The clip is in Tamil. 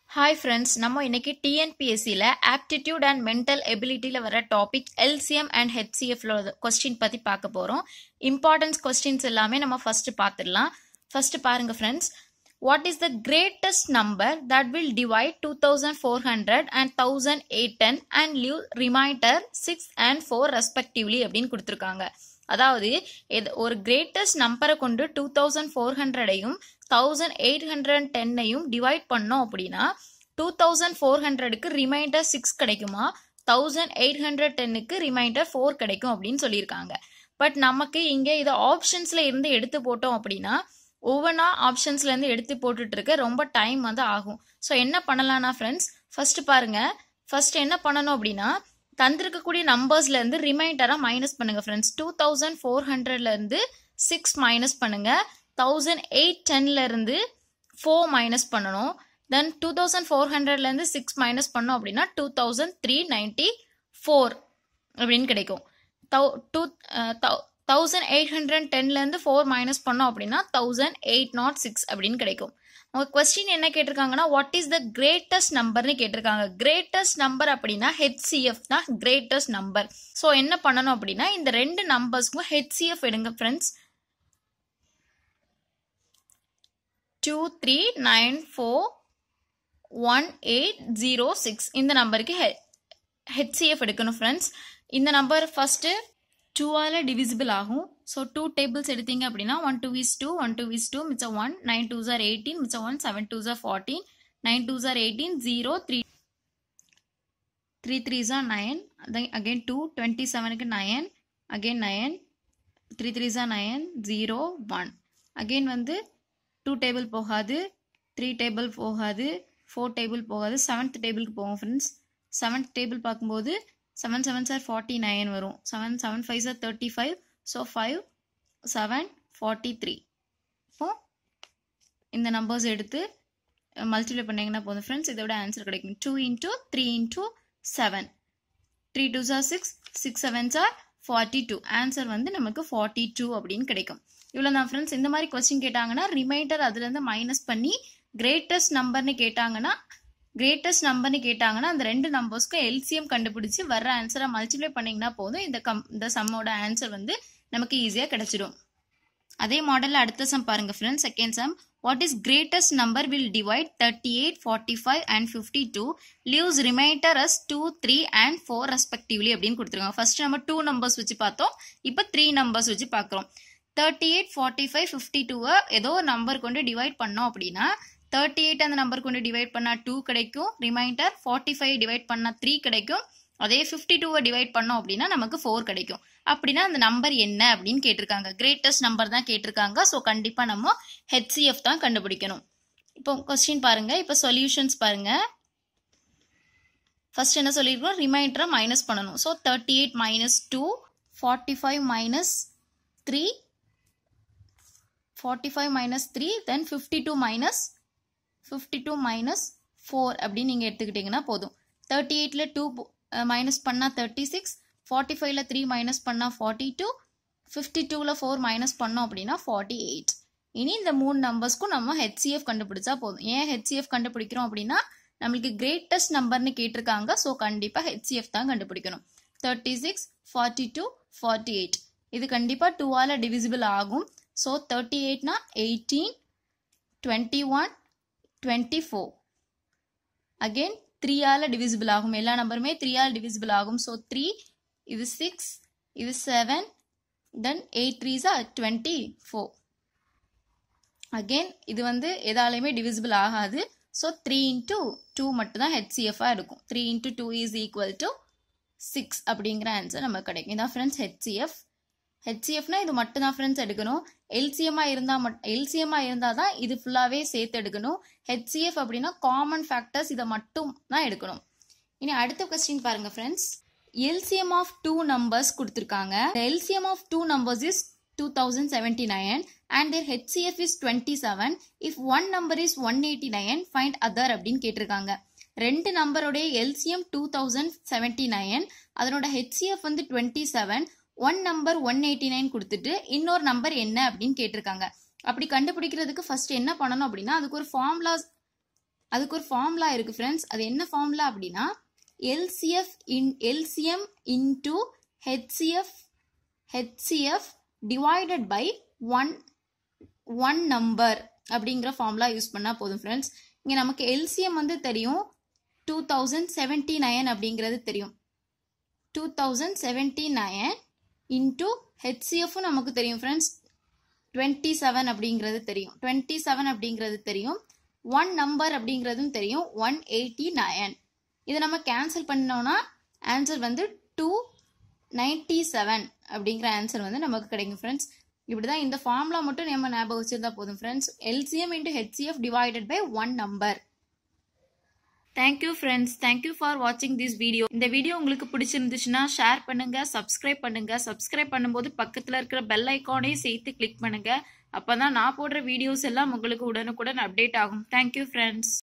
ஹாய் ஃப்ரெண்ட்ஸ் நம்ம இன்னைக்கு டிஎன்பிஎஸ்சியில் ஆப்டிடியூட் அண்ட் மென்டல் எபிலிட்டியில் வர டாபிக் எல்சிஎம் அண்ட் ஹெச்சிஎஃப்ல கொஸ்டின் பற்றி பார்க்க போகிறோம் இம்பார்ட்டன்ஸ் கொஸ்டின்ஸ் எல்லாமே நம்ம ஃபர்ஸ்ட் பார்த்துடலாம் ஃபர்ஸ்ட் பாருங்க friends what is the greatest number that will divide two thousand four hundred and thousand eight ten and leave remainder six and four respectively அப்படின்னு கொடுத்துருக்காங்க அதாவது இது ஒரு கிரேட்டஸ்ட் நம்பரை கொண்டு டூ தௌசண்ட் ஃபோர் ஹண்ட்ரடையும் தௌசண்ட் எயிட் ஹண்ட்ரட் டென்னையும் டிவைட் பண்ணோம் அப்படின்னா டூ தௌசண்ட் ஃபோர் ஹண்ட்ரடுக்கு ரிமைண்டர் சிக்ஸ் கிடைக்குமா தௌசண்ட் எயிட் ஹண்ட்ரட் டென்னுக்கு ரிமைண்டர் ஃபோர் கிடைக்கும் அப்படின்னு சொல்லியிருக்காங்க பட் நமக்கு இங்கே இதை ஆப்ஷன்ஸில் இருந்து எடுத்து போட்டோம் அப்படின்னா ஒவ்வொன்றா ஆப்ஷன்ஸ்ல இருந்து எடுத்து போட்டுட்டு இருக்க ரொம்ப டைம் வந்து ஆகும் ஸோ என்ன பண்ணலாம்னா ஃப்ரெண்ட்ஸ் ஃபர்ஸ்ட் பாருங்க ஃபர்ஸ்ட் என்ன பண்ணணும் அப்படின்னா தந்திருக்கக்கூடிய நம்பர்ஸ்ல இருந்து ரிமைண்டரா மைனஸ் பண்ணுங்க ஃப்ரெண்ட்ஸ் டூ தௌசண்ட் ஃபோர் ஹண்ட்ரட்ல இருந்து சிக்ஸ் மைனஸ் பண்ணுங்க தௌசண்ட் எயிட் டென்ல இருந்து ஃபோர் மைனஸ் பண்ணணும் தென் டூ தௌசண்ட் ஃபோர் ஹண்ட்ரட்ல இருந்து சிக்ஸ் மைனஸ் பண்ணோம் அப்படின்னா two thousand three ninety four அப்படின்னு கிடைக்கும் தௌ டூ தௌசண்ட் எயிட் ஹண்ட்ரட் டென்லேருந்து ஃபோர் மைனஸ் பண்ணோம் அப்படின்னா தௌசண்ட் எயிட் நாட் சிக்ஸ் அப்படின்னு கிடைக்கும் அவங்க கொஸ்டின் என்ன கேட்டிருக்காங்கன்னா வாட் இஸ் த கிரேட்டஸ்ட் நம்பர்னு கேட்டிருக்காங்க கிரேட்டஸ்ட் நம்பர் அப்படின்னா ஹெச்சிஎஃப் தான் கிரேட்டஸ்ட் நம்பர் ஸோ என்ன பண்ணணும் அப்படின்னா இந்த ரெண்டு நம்பர்ஸ்க்கும் ஹெச்சிஎஃப் எடுங்க friends two three nine four one eight zero six இந்த நம்பருக்கு ஹெச்சிஎஃப் எடுக்கணும் ஃப்ரெண்ட்ஸ் இந்த நம்பர் ஃபஸ்ட்டு டூவால் டிவிசிபிள் ஆகும் ஸோ டூ டேபிள்ஸ் எடுத்தீங்க அப்படின்னா one two is two one two is two மிச்சம் ஒன் நைன் டூ ஜார் எயிட்டீன் மிச்சம் one seven two jar fourteen nine two ஜார் eighteen zero three three three ஜார் நைன் அகைன் டூ டுவெண்ட்டி செவனுக்கு nine again nine three three ஜார் நயன் ஜீரோ ஒன் அகெயின் வந்து டூ டேபிள் போகாது த்ரீ டேபிள் போகாது ஃபோர் டேபிள் போகாது செவன்த் டேபிளுக்கு போகும் ஃப்ரெண்ட்ஸ் செவன்த் டேபிள் பார்க்கும்போது செவன் செவன் சார் ஃபார்ட்டி நைன் வரும் செவன் செவன் ஃபைவ் சார் thirty five so five seven forty three இப்போ இந்த நம்பர்ஸ் எடுத்து மல்டிப்ளை பண்ணிங்கன்னா போதும் ஃப்ரெண்ட்ஸ் இதோட ஆன்சர் கிடைக்கும் two into three into seven three two சார் சிக்ஸ் சிக்ஸ் செவன் சார் ஃபார்ட்டி டூ ஆன்சர் வந்து நமக்கு ஃபார்ட்டி டூ அப்படின்னு கிடைக்கும் இவ்வளோ தான் ஃப்ரெண்ட்ஸ் இந்த மாதிரி கொஸ்டின் கேட்டாங்கன்னா ரிமைண்டர் அதுலேருந்து மைனஸ் பண்ணி கிரேட்டஸ்ட் நம்பர்னு கேட்டாங்கன்னா கிரேட்டஸ்ட் நம்பர்னு கேட்டாங்கன்னா அந்த ரெண்டு நம்பர்ஸ்க்கும் எல்சிஎம் கண்டுபிடிச்சு வர்ற ஆன்சரை மல்டிப்ளை பண்ணிங்கன்னா போதும் இந்த கம் இந்த சம்மோட ஆன்சர் வந்து நமக்கு ஈஸியாக கிடைச்சிடும் அதே மாடலில் அடுத்த சம் பாருங்க friends second sum what is greatest number will divide thirty eight forty five and fifty two leaves remainder as two three and four respectively அப்படின்னு கொடுத்துருக்காங்க ஃபர்ஸ்ட் நம்ம டூ நம்பர்ஸ் வச்சு பார்த்தோம் இப்போ த்ரீ நம்பர்ஸ் வச்சு பார்க்குறோம் thirty eight forty five fifty டூவை ஏதோ ஒரு நம்பர் கொண்டு டிவைட் பண்ணோம் அப்படின்னா தேர்ட்டி எயிட் அந்த நம்பர் கொண்டு டிவைட் பண்ணால் டூ கிடைக்கும் ரிமைண்டர் ஃபார்ட்டி ஃபைவ் டிவைட் பண்ணால் த்ரீ கிடைக்கும் அதே ஃபிஃப்டி டூவை டிவைட் பண்ணோம் அப்படின்னா நமக்கு ஃபோர் கிடைக்கும் அப்படின்னா அந்த நம்பர் என்ன அப்படின்னு கேட்டிருக்காங்க கிரேட்டஸ்ட் நம்பர் தான் கேட்டிருக்காங்க ஸோ கண்டிப்பாக நம்ம ஹெச்சிஎஃப் தான் கண்டுபிடிக்கணும் இப்போ கொஸ்டின் பாருங்க இப்போ சொல்யூஷன்ஸ் பாருங்க ஃபர்ஸ்ட் என்ன சொல்லியிருக்கோம் ரிமைண்டரை மைனஸ் பண்ணணும் so thirty eight minus two forty five minus three forty five minus three then fifty two minus fifty two minus four அப்படின்னு நீங்கள் எடுத்துக்கிட்டிங்கன்னா போதும் தேர்ட்டி எயிட்டில் டூ மைனஸ் பண்ணால் தேர்ட்டி சிக்ஸ் ஃபார்ட்டி ஃபைவ்ல த்ரீ மைனஸ் பண்ணால் ஃபார்ட்டி டூ ஃபிஃப்டி டூவில் ஃபோர் மைனஸ் பண்ணோம் அப்படின்னா ஃபார்ட்டி எயிட் இனி இந்த மூணு நம்பர்ஸ்க்கும் நம்ம ஹெச்சிஎஃப் கண்டுபிடிச்சா போதும் ஏன் ஹெச்சிஎஃப் கண்டுபிடிக்கிறோம் அப்படின்னா நம்மளுக்கு கிரேட்டஸ்ட் நம்பர்னு கேட்டிருக்காங்க ஸோ கண்டிப்பாக ஹெச்சிஎஃப் தான் கண்டுபிடிக்கணும் thirty six forty two forty eight இது கண்டிப்பாக டூவால் டிவிசிபிள் ஆகும் ஸோ தேர்ட்டி எயிட்னா eighteen twenty one twenty four again த்ரீயால் டிவிசிபிள் ஆகும் எல்லா நம்பருமே த்ரீயால் டிவிசிபிள் ஆகும் ஸோ த்ரீ இது சிக்ஸ் இது செவன் தென் எயிட் த்ரீஸா டுவெண்ட்டி ஃபோர் அகெயின் இது வந்து எதாலையுமே டிவிசிபிள் ஆகாது ஸோ த்ரீ இன்ட்டு டூ மட்டும் தான் ஹெச்சிஎஃபாக இருக்கும் three into two is equal to six அப்படிங்கிற ஆன்சர் நமக்கு கிடைக்கும் இதான் ஃப்ரெண்ட்ஸ் ஹெச்சிஎஃப் ஹெச்சிஎஃப்னா இது மட்டும் தான் ஃப்ரெண்ட்ஸ் எடுக்கணும் எல்சிஎம்மா இருந்தால் மட் எல்சிஎம்மா இருந்தால் தான் இது ஃபுல்லாகவே சேர்த்து எடுக்கணும் ஹெச்சிஎஃப் அப்படின்னா காமன் ஃபேக்டர்ஸ் இதை மட்டும் தான் எடுக்கணும் இனி அடுத்த கொஸ்டின் பாருங்க friends LCM of two numbers கொடுத்துருக்காங்க LCM of two numbers is two thousand seventy nine and their HCF is twenty seven if one number is one eighty nine find other அப்படின்னு கேட்டிருக்காங்க ரெண்டு நம்பருடைய LCM two thousand seventy nine அதனோட ஹெச்சிஎஃப் வந்து twenty seven one number one eighty nine கொடுத்துட்டு இன்னொரு நம்பர் என்ன அப்படின்னு கேட்டிருக்காங்க அப்படி கண்டுபிடிக்கிறதுக்கு ஃபர்ஸ்ட் என்ன பண்ணணும் அப்படின்னா அதுக்கு ஒரு ஃபார்முலாஸ் அதுக்கு ஒரு ஃபார்முலா இருக்கு ஃப்ரெண்ட்ஸ் அது என்ன ஃபார்முலா அப்படின்னா LCF in LCM into HCF HCF divided by one one number அப்படிங்கிற ஃபார்முலா யூஸ் பண்ணால் போதும் ஃப்ரெண்ட்ஸ் இங்கே நமக்கு எல்சிஎம் வந்து தெரியும் டூ தௌசண்ட் செவன்டி நைன் அப்படிங்கிறது தெரியும் two thousand seventy nine into ஹெச்சிஎஃப்பும் நமக்கு தெரியும் ஃப்ரெண்ட்ஸ் டுவெண்ட்டி செவன் அப்படிங்கிறது தெரியும் டுவெண்ட்டி செவன் அப்படிங்கிறது தெரியும் ஒன் நம்பர் அப்படிங்கிறதும் தெரியும் ஒன் எயிட்டி நைன் இதை நம்ம கேன்சல் பண்ணோம்னா ஆன்சர் வந்து டூ நைன்டி செவன் அப்படிங்கிற ஆன்சர் வந்து நமக்கு கிடைக்கும் ஃப்ரெண்ட்ஸ் இப்படி தான் இந்த ஃபார்முலா மட்டும் நம்ம ஞாபகம் வச்சிருந்தா போதும் friends LCM into HCF divided by one number thank you friends thank you for வாட்சிங் திஸ் வீடியோ இந்த வீடியோ உங்களுக்கு பிடிச்சிருந்துச்சுன்னா ஷேர் பண்ணுங்க சப்ஸ்கிரைப் பண்ணுங்க சப்ஸ்கிரைப் பண்ணும்போது பக்கத்தில் இருக்கிற பெல் ஐக்கானையும் சேர்த்து கிளிக் பண்ணுங்க அப்பதான் நான் போடுற வீடியோஸ் எல்லாம் உங்களுக்கு உடனுக்குடன் அப்டேட் ஆகும் தேங்க்யூ ஃப்ரெண்ட்ஸ்